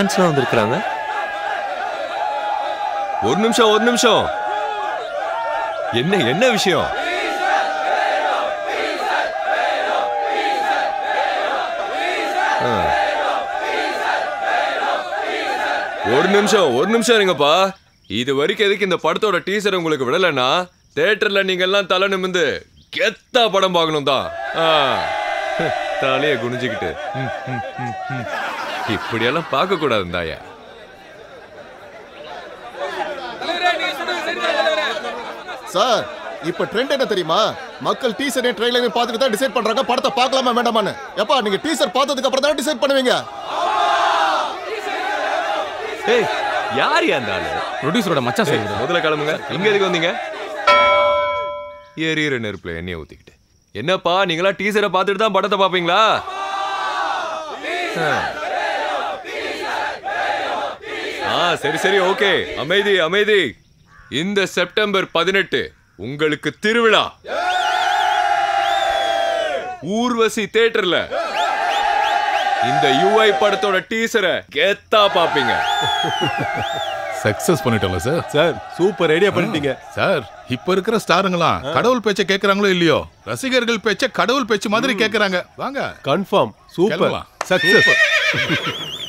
ஃபேன்ஸ்லாம் வந்திருக்கிறாங்க ஒரு நிமிஷம் ஒரு நிமிஷம் என்ன என்ன விஷயம் ஆ. ஒரு நிமிஷம் ஒரு நிமிஷம் இருங்கப்பா இது வரைக்கும் எதுக்கு இந்த படத்தோட டீசர் உங்களுக்கு விடலைன்னா தேட்டர்ல நீங்க எல்லாம் தலை நிமிந்து கெத்தா படம் பார்க்கணும் தான் ஆ. தலைய குனிஞ்சுக்கிட்டு ம், ம், ம், ம். இப்படியெல்லாம் பார்க்க கூடாது தாயா சார் இப்ப ட்ரெண்ட் என்ன தெரியுமா மக்கள் டீசரையும் ட்ரெயிலரையும் பார்த்துட்டு தான் டிசைட் பண்றாங்க படத்தை பார்க்கலாமா வேண்டாமான்னு எப்பா நீங்க டீசர் பார்த்ததுக்கு அப்புறம் தான் டிசைட் பண்ணுவீங்க ஏய் யார் அந்த ஆளு ப்ரொடியூசரோட மச்சான் ஏய், முதல்ல கிளம்புங்க இங்க எதுக்கு வந்தீங்க எரியிற நெருப்புல எண்ணெய ஊத்திக்கிட்டு என்னப்பா நீங்களா டீசரை பார்த்துட்டு தான் படத்தை பாப்பீங்களா ஆ. ஆ சரி சரி ஓகே அமைதி அமைதி இந்த செப்டம்பர் பதினெட்டு உங்களுக்கு திருவிழா ஊர்வசி தியேட்டர்ல இந்த யூஐ படத்தோட டீசரை கெத்தா பாப்பீங்க சக்சஸ் பண்ணிட்டோம்ல சார் சார் சூப்பர் ஐடியா பண்ணிட்டீங்க சார் இப்ப இருக்கிற ஸ்டாருங்களாம் கடவுள் பேச்ச கேக்குறாங்களோ இல்லையோ ரசிகர்கள் பேச்ச கடவுள் பேச்சு மாதிரி கேக்குறாங்க வாங்க கன்ஃபார்ம் சூப்பர் கிளம்பலாம். சக்சஸ்